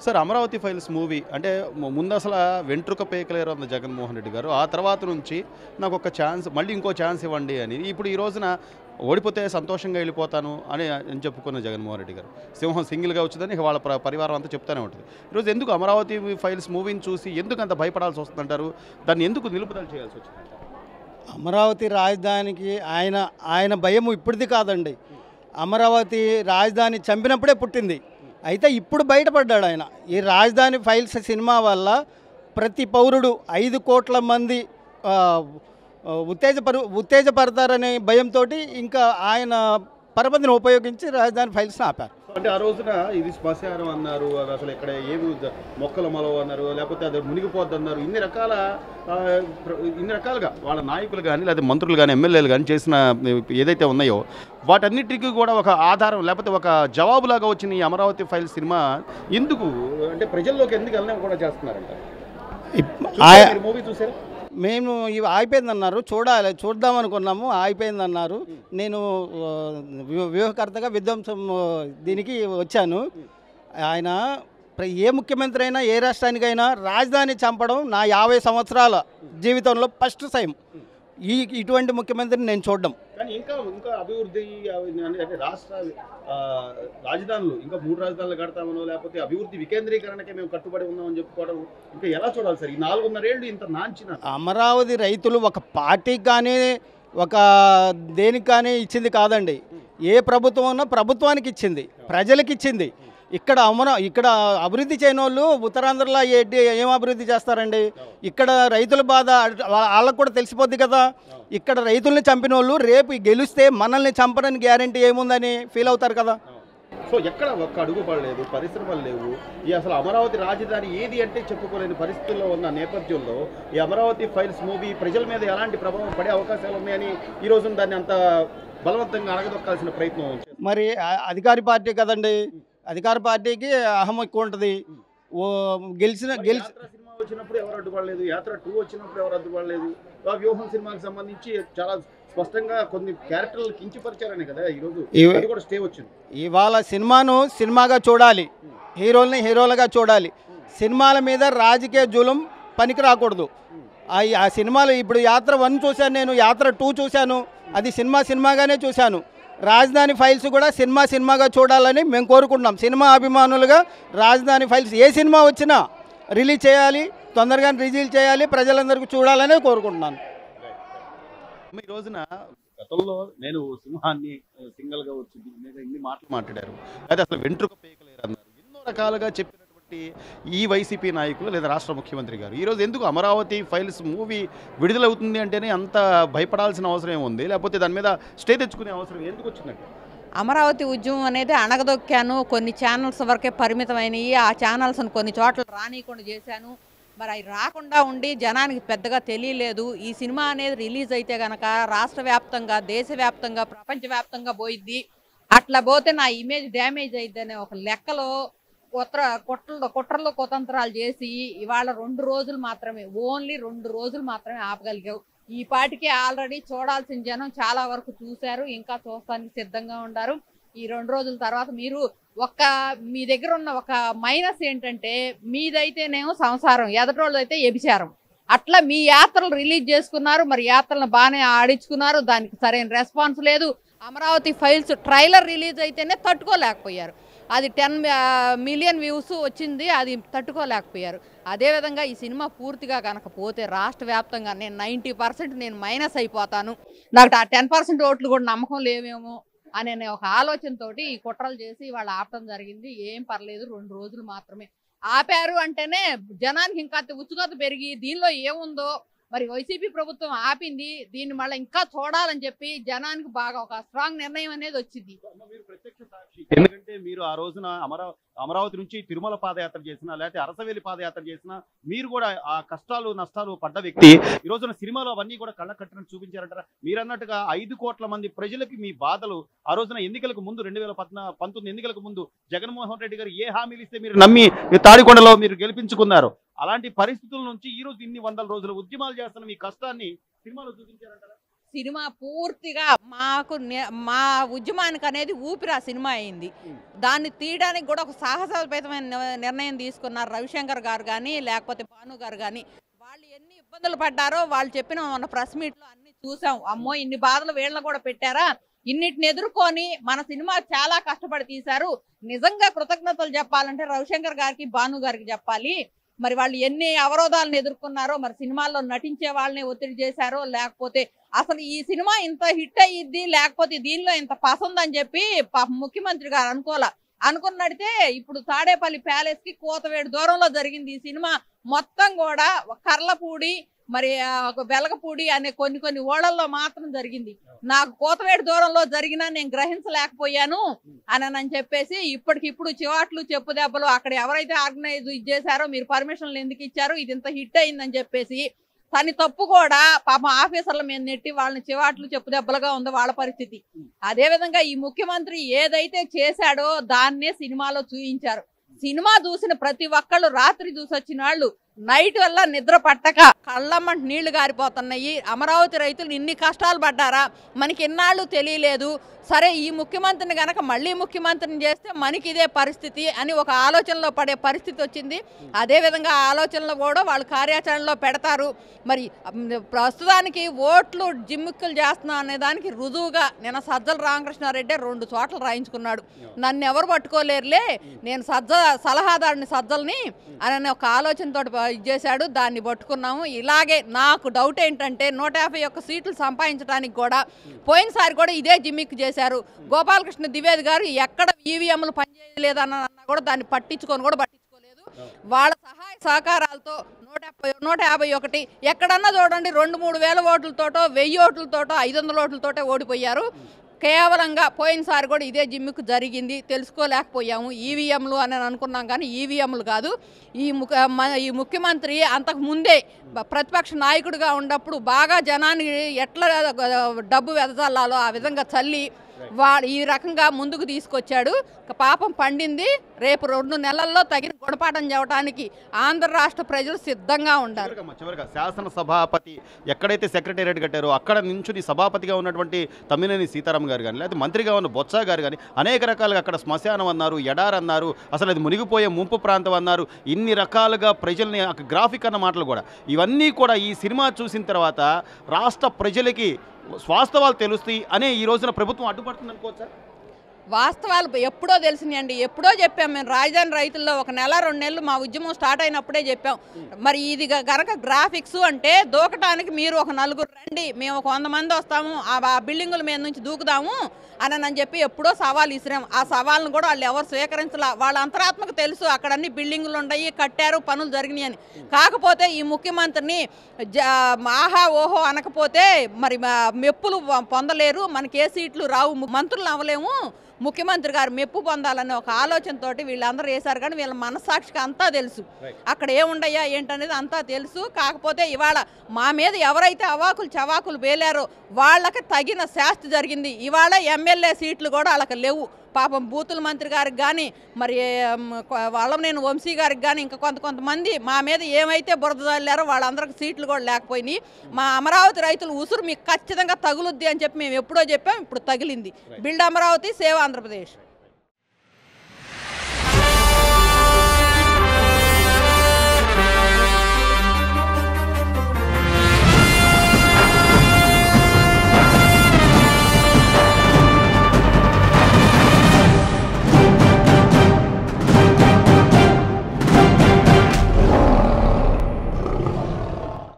Sir Amaravati files movie అంటే ము- ముందు అసలు వెంట్రుక పేకలేరు అన్న జగన్మోహన్ రెడ్డి గారు ఆ తర్వాత నుంచి నాకు ఒక ఛాన్స్ మళ్ళీ ఇంకో ఛాన్స్ ఇవ్వండి అని ఇప్పుడు ఈ రోజున ఓడిపోతే సంతోషంగా వెళ్ళిపోతాను అని అని చెప్పుకున్న జగన్మోహన్ రెడ్డి గారు సింహం సింగిల్గా వచ్చిందని వాళ్ళ ప్ర- పరివారం అంతా చెప్తానే ఉంటుంది ఈరోజు ఎందుకు అమరావతి ఫైల్స్ మూవీని చూసి ఎందుకు అంత భయపడాల్సి వస్తుందంటారు దాన్ని ఎందుకు నిలుపుదల చేయాల్సి వచ్చిందంటారు అమరావతి రాజధానికి ఆయన ఆయన భయం ఇప్పటిది కాదండి అమరావతి రాజధాని చంపినప్పుడే పుట్టింది అయితే ఇప్పుడు బయటపడ్డాడు ఆయన ఈ రాజధాని ఫైల్స్ సినిమా వల్ల ప్రతి పౌరుడు ఐదు కోట్ల మంది ఆ, ఆ, ఉత్తేజపరు ఉత్తేజపడతారనే భయంతో ఇంకా ఆయన పరపతిని ఉపయోగించి రాజధాని ఫైల్స్ని ఆపారు అంటే ఆ రోజున ఇది శ్మశానం అన్నారు అది అసలు ఇక్కడ ఏమి ద- మొక్కల మొలవ అన్నారు లేకపోతే అది మునిగిపోద్ది అన్నారు ఇన్ని రకాల ఆ, ప్ర- ఇన్ని రకాలుగా వాళ్ళ నాయకులు కానీ లేదా మంత్రులు కానీ ఎమ్మెల్యేలు కానీ చేసిన ఏదైతే ఉన్నాయో వాటన్నిటికీ కూడా ఒక ఆధారం లేకపోతే ఒక జవాబులాగా వచ్చిన ఈ అమరావతి ఫైల్ సినిమా ఎందుకు అంటే ప్రజల్లోకి ఎందుకు వెళ్ళడం కూడా చేస్తున్నారంట ఇప్- ఆయ- మూవీ చూసారా మేము ఇవి ఆగిపోయిందన్నారు చూడాలి చూద్దాం అనుకున్నాము ఆగిపోయిందన్నారు నేను ఆ, వ్యూహ- వ్యూహకర్తగా విధ్వంసం ఆ, దీనికి వచ్చాను ఆయన ప్ర- ఏ ముఖ్యమంత్రి అయినా ఏ రాష్ట్రానికైనా రాజధాని చంపడం నా యాభై సంవత్సరాల జీవితంలో ఫస్ట్ టైం ఈ ఇటువంటి ముఖ్యమంత్రిని నేను చూడడం కానీ ఇంకా ఇంకా అభివృద్ధి అంటే రాష్ట్ర ఆ, రాజధానులు ఇంకా మూడు రాజధానులు కడతామనో లేకపోతే అభివృద్ధి వికేంద్రీకరణకే మేము కట్టుబడి ఉన్నామని చెప్పుకోవడం ఇంకా ఎలా చూడాలి సార్ ఈ నాలుగున్నరేళ్ళు ఇంత నాంచిన అమరావతి రైతులు ఒక పార్టీకి కానీ ఒక దేనికి కానీ ఇచ్చింది కాదండి ఏ ప్రభుత్వం ఉన్నా ప్రభుత్వానికి ఇచ్చింది ప్రజలకు ఇచ్చింది ఇక్కడ అమర ఇక్కడ అభివృద్ధి చేయని వాళ్ళు ఉత్తరాంధ్రలో ఏంటి ఏం అభివృద్ధి చేస్తారండి ఇక్కడ రైతుల బాధ వా- వాళ్ళకు కూడా తెలిసిపోద్ది కదా ఇక్కడ రైతుల్ని చంపిన వాళ్ళు రేపు గెలిస్తే మనల్ని చంపడానికి గ్యారంటీ ఏముందని ఫీల్ అవుతారు కదా సో ఎక్కడ ఒక్క అడుగు పడలేదు పరిశ్రమలు లేవు ఈ అసలు అమరావతి రాజధాని ఏది అంటే చెప్పుకోలేని పరిస్థితుల్లో ఉన్న నేపథ్యంలో ఈ అమరావతి ఫైల్స్ మూవీ ప్రజల మీద ఎలాంటి ప్రభావం పడే అవకాశాలు ఉన్నాయని ఈ రోజున దాన్ని అంత బలవంతంగా అడగదొక్కాల్సిన ప్రయత్నం చేస్తున్నారు. మరి ఆ- అధికారి పార్టీ కదండి అధికార పార్టీకి అహం ఎక్కువ ఉంటుంది ఓ గెలిచిన గెలిచి యాత్ర సినిమా వచ్చినప్పుడు ఎవరు అడ్డుపడలేదు యాత్ర టూ వచ్చినప్పుడు ఎవరు అడ్డుపడలేదు ఆ వ్యూహం సినిమాకి సంబంధించి చాలా స్పష్టంగా కొన్ని క్యారెక్టర్లు కించపరిచారనే కదా ఈరోజు ఇవి- అది కూడా స్టే వచ్చింది ఇవాళ సినిమాను సినిమాగా చూడాలి హీరోల్ని హీరోలుగా చూడాలి సినిమాల మీద రాజకీయ జూలం పనికి రాకూడదు ఆ ఆ సినిమాలు ఇప్పుడు యాత్ర వన్ చూశాను నేను యాత్ర టూ చూశాను అది సినిమా సినిమాగానే చూశాను రాజధాని ఫైల్స్ కూడా సినిమా సినిమాగా చూడాలని మేము కోరుకుంటున్నాం సినిమా అభిమానులుగా రాజధాని ఫైల్స్ ఏ సినిమా వచ్చినా రిలీజ్ చేయాలి తొందరగా రిలీజ్ చేయాలి ప్రజలందరికీ చూడాలనే కోరుకుంటున్నాను ఈ రోజున గతంలో నేను సింహాన్ని సింగల్ గా వచ్చి దీని మీద ఇన్ని మాటలు మాట్లాడారు అయితే అసలు వెంట్రుక పేకలేరు అన్నారు ఎన్నో రకాలుగా చెప్పినటువంటి ఈ వైసీపీ నాయకులు లేదా రాష్ట్ర ముఖ్యమంత్రి గారు ఈరోజు ఎందుకు అమరావతి ఫైల్స్ మూవీ విడుదలవుతుంది అంటేనే అంత భయపడాల్సిన అవసరం ఏముంది లేకపోతే దాని మీద స్టే తెచ్చుకునే అవసరం ఎందుకు వచ్చిందంటే అమరావతి ఉద్యమం అనేది అణగదొక్కాను కొన్ని ఛానల్స్ వరకే పరిమితమైనవి ఆ ఛానల్స్ని కొన్ని చోట్ల రానియకుండా చేశాను మరి అవి రాకుండా ఉండి జనానికి పెద్దగా తెలియలేదు ఈ సినిమా అనేది రిలీజ్ అయితే గనక రాష్ట్ర వ్యాప్తంగా దేశవ్యాప్తంగా ప్రపంచవ్యాప్తంగా పోయిద్ది అట్లా పోతే నా ఇమేజ్ డ్యామేజ్ అయిద్దనే ఒక లెక్కలో కుట్ర కుట్రలు కుట్రలు కుతంత్రాలు చేసి ఇవాళ రెండు రోజులు మాత్రమే ఓన్లీ రెండు రోజులు మాత్రమే ఆపగలిగావు ఈ పాటికి ఆల్రెడీ చూడాల్సిన జనం చాలా వరకు చూశారు ఇంకా చూస్తానికి సిద్ధంగా ఉన్నారు ఈ రెండు రోజుల తర్వాత మీరు ఒక్క మీ దగ్గర ఉన్న ఒక మైనస్ ఏంటంటే మీదైతేనేమో సంసారం ఎదటోళ్ళు అయితే ఎబిచారం అట్లా మీ యాత్రలు రిలీజ్ చేసుకున్నారు మరి యాత్రలను బాగానే ఆడించుకున్నారు దానికి సరైన రెస్పాన్స్ లేదు అమరావతి ఫైల్స్ ట్రైలర్ రిలీజ్ అయితేనే తట్టుకోలేకపోయారు అది టెన్ మిలియన్ వ్యూస్ వచ్చింది అది తట్టుకోలేకపోయారు అదేవిధంగా ఈ సినిమా పూర్తిగా కనుక పోతే రాష్ట్ర వ్యాప్తంగా నేను నైంటీ పర్సెంట్ నేను మైనస్ అయిపోతాను నాకు ఆ టెన్ పర్సెంట్ ఓట్లు కూడా నమ్మకం లేవేమో అనే ఒక ఆలోచనతోటి ఈ కుట్రలు చేసి వాళ్ళు ఆపడం జరిగింది ఏం పర్లేదు రెండు రోజులు మాత్రమే ఆపారు అంటేనే జనానికి ఇంకా ఉత్సుకత పెరిగి దీనిలో ఏముందో మరి వైసీపీ ప్రభుత్వం ఆపింది దీన్ని మళ్ళీ ఇంకా చూడాలని చెప్పి జనానికి బాగా ఒక స్ట్రాంగ్ నిర్ణయం అనేది వచ్చింది అమ్మ, మీరు ప్రత్యక్ష సాక్షి ఎందుకంటే మీరు ఆ రోజున అమరా అమరావతి నుంచి తిరుమల పాదయాత్ర చేసినా లేకపోతే అరసవేలి పాదయాత్ర చేసినా మీరు కూడా ఆ కష్టాలు నష్టాలు పడ్డ వ్యక్తి ఈ రోజున సినిమాలో అవన్నీ కూడా కళ్ళ కట్టినట్టు చూపించారంటారా మీరు అన్నట్టుగా ఐదు కోట్ల మంది ప్రజలకి మీ బాధలు ఆ రోజున ఎన్నికలకు ముందు రెండు వేల పద్నా పంతొమ్మిది ఎన్నికలకు ముందు జగన్మోహన్ రెడ్డి గారు ఏ హామీలు ఇస్తే మీరు నమ్మి ఈ తాడికొండలో మీరు గెలిపించుకున్నారు అలాంటి పరిస్థితుల నుంచి ఈ రోజు ఇన్ని వందల రోజులు ఉద్యమాలు చేస్తున్న మీ కష్టాన్ని సినిమాలో చూపించారంటారా సినిమా పూర్తిగా మాకు ని- మా ఉద్యమానికి అనేది ఊపిరి ఆ సినిమా అయింది దాన్ని తీయడానికి కూడా ఒక సాహసోపేతమైన ని- నిర్ణయం తీసుకున్నారు రవిశంకర్ గారు కానీ లేకపోతే భాను గారు కానీ వాళ్ళు ఎన్ని ఇబ్బందులు పడ్డారో వాళ్ళు చెప్పిన మన ప్రెస్ మీట్ లో అన్ని చూసాం అమ్మో ఇన్ని బాధలు వీళ్ళని కూడా పెట్టారా ఇన్నిటిని ఎదుర్కొని మన సినిమా చాలా కష్టపడి తీశారు నిజంగా కృతజ్ఞతలు చెప్పాలంటే రవిశంకర్ గారికి భాను గారికి చెప్పాలి మరి వాళ్ళు ఎన్ని అవరోధాలను ఎదుర్కొన్నారో మరి సినిమాల్లో నటించే వాళ్ళని ఒత్తిడి చేశారో లేకపోతే అసలు ఈ సినిమా ఇంత హిట్ అయ్యిద్ది లేకపోతే దీనిలో ఇంత పసంది అని చెప్పి పాపం ముఖ్యమంత్రి గారు అనుకోలే అనుకున్నడితే ఇప్పుడు తాడేపల్లి ప్యాలెస్ కి కోతవేడు దూరంలో జరిగింది ఈ సినిమా మొత్తం కూడా కర్లపూడి మరి ఆ, ఒక వెలగపూడి అనే కొన్ని కొన్ని ఓళ్ళల్లో మాత్రం జరిగింది నాకు కోతవేడు దూరంలో జరిగినా నేను గ్రహించలేకపోయాను అని అని చెప్పేసి ఇప్పటికిప్పుడు చివాట్లు చెప్పు దెబ్బలు అక్కడ ఎవరైతే ఆర్గనైజ్ ఇది చేశారో మీరు పర్మిషన్లు ఎందుకు ఇచ్చారు ఇది ఇంత హిట్ అయిందని చెప్పేసి తని తప్పు కూడా పాపం ఆఫీసర్ల మీద నెట్టి వాళ్ళని చివాట్లు చెప్పు దెబ్బలుగా ఉంది వాళ్ళ పరిస్థితి అదే విధంగా ఈ ముఖ్యమంత్రి ఏదైతే చేశాడో దాన్నే సినిమాలో చూయించారు సినిమా చూసిన ప్రతి ఒక్కళ్ళు రాత్రి చూసి వచ్చిన వాళ్ళు నైట్ వల్ల నిద్ర పట్టక కళ్ళమ్మంట నీళ్లు గారిపోతున్నాయి అమరావతి రైతులు ఇన్ని కష్టాలు పడ్డారా మనకి ఇన్నాళ్ళు తెలియలేదు సరే ఈ ముఖ్యమంత్రిని గనక మళ్ళీ ముఖ్యమంత్రిని చేస్తే మనకి ఇదే పరిస్థితి అని ఒక ఆలోచనలో పడే పరిస్థితి వచ్చింది అదే విధంగా ఆ ఆలోచనలో కూడా వాళ్ళు కార్యాచరణలో పెడతారు మరి ఉమ్, ప్రస్తుతానికి ఓట్లు జిమ్మిక్కులు చేస్తున్నా అనే దానికి రుజువుగా నిన్న సజ్జల రామకృష్ణారెడ్డి రెండు చోట్ల రాయించుకున్నాడు నన్ను ఎవరు పట్టుకోలేరులే నేను సజ్జ సలహాదారుని సజ్జల్ని అని ఒక ఆలోచనతో ఇచ్చేశాడు దాన్ని పట్టుకున్నాము ఇలాగే నాకు డౌట్ ఏంటంటే నూట యాభై ఒక్క సీట్లు సంపాదించడానికి కూడా పోయినసారి కూడా ఇదే జిమ్మిక్ చేశారు గోపాలకృష్ణ ద్వివేది గారు ఎక్కడ ఈవీఎంలు పనిచేయలేదన్న అన్నా కూడా దాన్ని పట్టించుకొని కూడా పట్టించుకోలేదు వాళ్ళ సహాయ సహకారాలతో నూట యాభై నూట యాభై ఒకటి ఎక్కడన్నా చూడండి రెండు మూడు వేల ఓట్లతోటో వెయ్యి ఓట్లతోటో ఐదు వందల ఓట్లతోటో ఓడిపోయారు కేవలంగా పోయినసారి కూడా ఇదే జిమ్ముకు జరిగింది తెలుసుకోలేకపోయాము ఈవీఎంలు అని అనుకున్నాం కానీ ఈవీఎంలు కాదు ఈ ముఖ మ- ఈ ముఖ్యమంత్రి అంతకు ముందే బ- ప్రతిపక్ష నాయకుడిగా ఉన్నప్పుడు బాగా జనాన్ని ఎట్లా డబ్బు వెదజల్లాలో ఆ విధంగా చల్లి వా ఈ రకంగా ముందుకు తీసుకొచ్చాడు ఇక పాపం పండింది రేపు రెండు నెలల్లో తగిన గుణపాఠం చెప్పడానికి ఆంధ్ర రాష్ట్ర ప్రజలు సిద్ధంగా ఉండారు చివరిగా చివరిగా శాసన సభాపతి ఎక్కడైతే సెక్రటేరియట్ కట్టారో అక్కడ నుంచుని సభాపతిగా ఉన్నటువంటి తమ్మినేని సీతారాం గారు కానీ లేకపోతే మంత్రిగా ఉన్న బొత్స గారు కానీ అనేక రకాలుగా అక్కడ శ్మశానం అన్నారు ఎడార్ అన్నారు అసలు అది మునిగిపోయే ముంపు ప్రాంతం అన్నారు ఇన్ని రకాలుగా ప్రజల్ని అక్కడ గ్రాఫిక్ అన్న మాటలు కూడా ఇవన్నీ కూడా ఈ సినిమా చూసిన తర్వాత రాష్ట్ర ప్రజలకి వాస్తవాలు తెలుస్తాయి అనే ఈ రోజున ప్రభుత్వం అడ్డుపడుతుంది అనుకోవచ్చా వాస్తవాలు ఎప్పుడో తెలిసినాయండి ఎప్పుడో చెప్పాం మేము రాజధాని రైతుల్లో ఒక నెల రెండు నెలలు మా ఉద్యమం స్టార్ట్ అయినప్పుడే చెప్పాం మరి ఇది గ- గనక గ్రాఫిక్స్ అంటే దూకటానికి మీరు ఒక నలుగురు రండి మేము ఒక వంద మంది వస్తాము ఆ ఆ బిల్డింగుల మీద నుంచి దూకుదాము అని అని చెప్పి ఎప్పుడో సవాల్ ఇసిరాం ఆ సవాల్ను కూడా వాళ్ళు ఎవరు స్వీకరించలా వాళ్ళ అంతరాత్మకు తెలుసు అక్కడ అన్ని బిల్డింగులు ఉన్నాయి కట్టారు పనులు జరిగినాయి అని కాకపోతే ఈ ముఖ్యమంత్రిని జ- ఆహా ఓహో అనకపోతే మరి మా మెప్పులు పొ- పొందలేరు మనకి ఏ సీట్లు రావు ము- మంత్రులు అవ్వలేము ముఖ్యమంత్రి గారు మెప్పు పొందాలనే ఒక ఆలోచనతోటి వీళ్ళందరూ వేశారు కానీ వీళ్ళ మనస్సాక్షికి అంతా తెలుసు అక్కడ ఏముండయా ఏంటనేది అంతా తెలుసు కాకపోతే ఇవాళ మా మీద ఎవరైతే అవాకులు చవాకులు వేలారో వాళ్ళకి తగిన శాస్తి జరిగింది ఇవాళ ఎమ్మెల్యే సీట్లు కూడా వాళ్ళకి లేవు పాపం బూతుల మంత్రి గారికి కానీ మరి వాళ్ళనేని వంశీ గారికి కానీ ఇంకా కొంత కొంతమంది మా మీద ఏమైతే బురద చల్లారో వాళ్ళందరికి సీట్లు కూడా లేకపోయినాయి మా అమరావతి రైతులు ఉసురు మీకు ఖచ్చితంగా తగులుద్ది అని చెప్పి మేము ఎప్పుడో చెప్పాం ఇప్పుడు తగిలింది బిల్డ్ అమరావతి సేవ్ ఆంధ్రప్రదేశ్